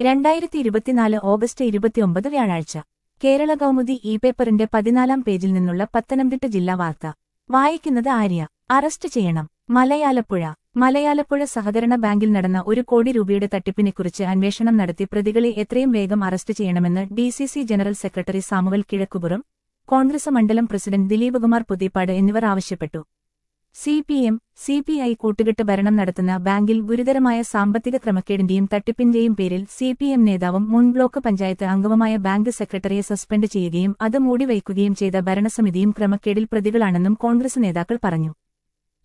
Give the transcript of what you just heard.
രണ്ടായിരത്തി ഇരുപത്തിനാല് ഓഗസ്റ്റ് ഇരുപത്തിയൊമ്പത് വ്യാഴാഴ്ച കേരള കൗമുദി ഇ പേപ്പറിന്റെ പതിനാലാം പേജിൽ നിന്നുള്ള പത്തനംതിട്ട ജില്ലാ വാർത്ത വായിക്കുന്നത് ആര്യ അറസ്റ്റ് ചെയ്യണം മലയാലപ്പുഴ മലയാലപ്പുഴ സഹകരണ ബാങ്കിൽ നടന്ന ഒരു കോടി രൂപയുടെ തട്ടിപ്പിനെക്കുറിച്ച് അന്വേഷണം നടത്തി പ്രതികളെ എത്രയും വേഗം അറസ്റ്റ് ചെയ്യണമെന്ന് DCC general secretary Samuel Kizhakkupuram Congress മണ്ഡലം പ്രസിഡന്റ് ദിലീപ് കുമാർ പുതിപ്പാട് എന്നിവർ ആവശ്യപ്പെട്ടു C P M C P I കൂട്ടുകെട്ട് ഭരണം നടത്തുന്ന ബാങ്കിൽ ഗുരുതരമായ സാമ്പത്തിക ക്രമക്കേടിന്റെയും തട്ടിപ്പിന്റെയും പേരിൽ സി പി എം നേതാവും മുൻ ബ്ലോക്ക് പഞ്ചായത്ത് അംഗവുമായ ബാങ്ക് സെക്രട്ടറിയെ സസ്പെൻഡ് ചെയ്യുകയും അത് മൂടിവയ്ക്കുകയും ചെയ്ത ഭരണസമിതിയും ക്രമക്കേടിൽ പ്രതികളാണെന്നും കോൺഗ്രസ് നേതാക്കൾ പറഞ്ഞു